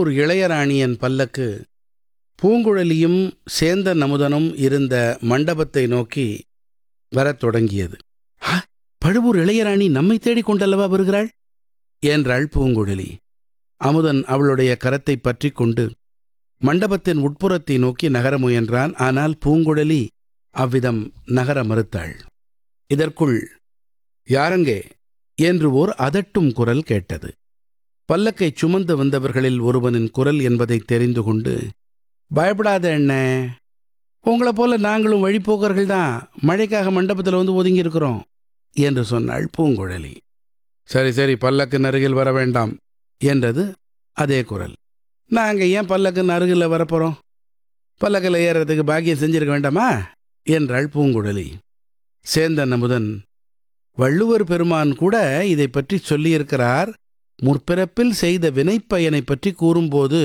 பழுவூர் இளையராணியன் பல்லக்கு பூங்குழலியும் சேந்தன் அமுதனும் இருந்த மண்டபத்தை நோக்கி வரத் தொடங்கியது "ஆ, பழுவூர் இளையராணி நம்மை தேடிக் கொண்டல்லவா வருகிறாள் என்றாள் பூங்குழலி அமுதன் அவளுடைய கரத்தைப் பற்றிக் கொண்டு மண்டபத்தின் உட்புறத்தை நோக்கி நகர முயன்றான் ஆனால் பூங்குழலி அவ்விதம் நகர மறுத்தாள் இதற்குள் யாரங்கே என்று ஓர் அதட்டும் குரல் கேட்டது பல்லக்கை சுமந்து வந்தவர்களில் ஒருவனின் குரல் என்பதை தெரிந்து கொண்டு பயப்படாத என்ன உங்களை போல நாங்களும் வழிப்போக்கர்கள் தான் மழைக்காக மண்டபத்தில் வந்து ஒதுங்கி இருக்கிறோம் என்று சொன்னாள் பூங்குழலி சரி சரி பல்லக்கின் அருகில் வர வேண்டாம் என்றது அதே குரல் நாங்கள் ஏன் பல்லக்கின் அருகில் வரப்போகிறோம் பல்லக்கில் ஏறுறதுக்கு பாக்கியம் செஞ்சிருக்க வேண்டாமா என்றாள் பூங்குழலி சேந்தன் அமுதன் வள்ளுவர் பெருமான் கூட இதை பற்றி சொல்லியிருக்கிறார் முற்பிறப்பில் செய்த வினைப்பயனை பற்றி கூறும்போது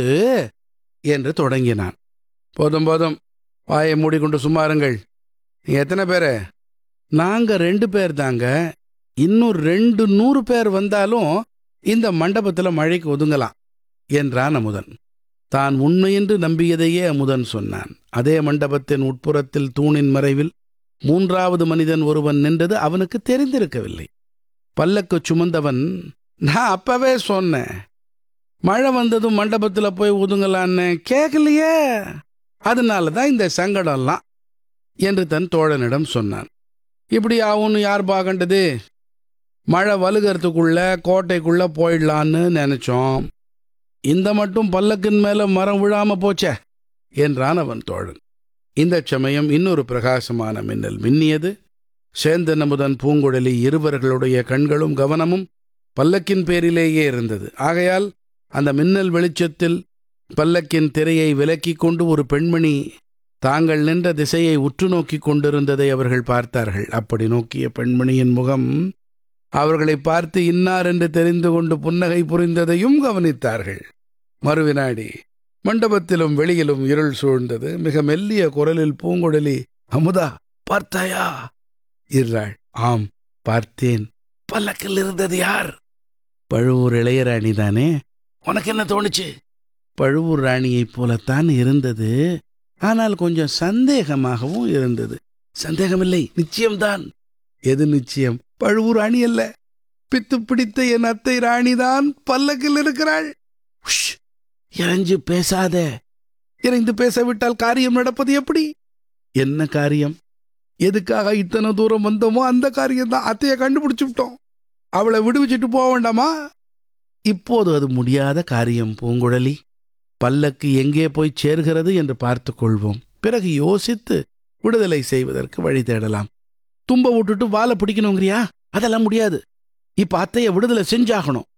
என்று தொடங்கினான் போதும் போதும் வாயை மூடிக்கொண்டு சும்மா இருங்கள் நீங்க எத்தனை பேர் நாங்க ரெண்டு பேர் தாங்க இன்னும் ரெண்டு நூறு பேர் வந்தாலும் இந்த மண்டபத்தில் மழைக்கு ஒதுங்கலாம் என்றான் அமுதன் தான் உண்மையென்று நம்பியதையே அமுதன் சொன்னான் அதே மண்டபத்தின் உட்புறத்தில் தூணின் மறைவில் மூன்றாவது மனிதன் ஒருவன் நின்றது அவனுக்கு தெரிந்திருக்கவில்லை பல்லக்கு சுமந்தவன் நான் அப்பவே சொன்னேன் மழை வந்ததும் மண்டபத்தில் போய் ஒதுங்கலான்னு கேட்கலையே அதனால தான் இந்த சங்கடம்லாம் என்று தன் தோழனிடம் சொன்னான் இப்படி ஆகும்னு யார் பார்க்கண்டது மழை வலுகிறதுக்குள்ள கோட்டைக்குள்ள போயிடலான்னு நினைச்சோம் இந்த மட்டும் பல்லக்கின் மேல மரம் விழாம போச்சே என்றான் அவன் தோழன் இந்த சமயம் இன்னொரு பிரகாசமான மின்னல் மின்னியது சேந்தன் அமுதன் பூங்குழலி இருவர்களுடைய கண்களும் கவனமும் பல்லக்கின் பேரிலேயே இருந்தது ஆகையால் அந்த மின்னல் வெளிச்சத்தில் பல்லக்கின் திரையை விலக்கிக் கொண்டு ஒரு பெண்மணி தாங்கள் நின்ற திசையை உற்று நோக்கிக் கொண்டிருந்ததை அவர்கள் பார்த்தார்கள் அப்படி நோக்கிய பெண்மணியின் முகம் அவர்களை பார்த்து இன்னார் என்று தெரிந்து கொண்டு புன்னகை புரிந்ததையும் கவனித்தார்கள் மறுவினாடி மண்டபத்திலும் வெளியிலும் இருள் சூழ்ந்தது மிக மெல்லிய குரலில் பூங்குழலி அமுதா பார்த்தாயா என்றாள் ஆம் பார்த்தேன் பல்லக்கில் இருந்தது யார் பழுவூர் இளையராணி தானே உனக்கு என்ன தோணுச்சு பழுவூர் ராணியைப் போலத்தான் இருந்தது ஆனால் கொஞ்சம் சந்தேகமாகவும் இருந்தது சந்தேகமில்லை நிச்சயம்தான் எது நிச்சயம் பழுவூர் ராணி அல்ல பித்து பிடித்த என் அத்தை ராணிதான் பல்லக்கில் இருக்கிறாள் உஷ், இறைஞ்சு பேசாத இறைந்து பேசவிட்டால் காரியம் நடப்பது எப்படி என்ன காரியம் எதுக்காக இத்தனை தூரம் வந்தோமோ அந்த காரியம் தான் அத்தையை கண்டுபிடிச்சு விட்டோம் அவளை விடுவிச்சிட்டு போக வேண்டாமா இப்போது அது முடியாத காரியம் பூங்குழலி பல்லக்கு எங்கே போய் சேர்கிறது என்று பார்த்துக் கொள்வோம் பிறகு யோசித்து விடுதலை செய்வதற்கு வழி தேடலாம் தும்ப விட்டுட்டு வாழை பிடிக்கணுங்கிறியா அதெல்லாம் முடியாது இப்ப அத்தைய விடுதலை செஞ்சாகணும்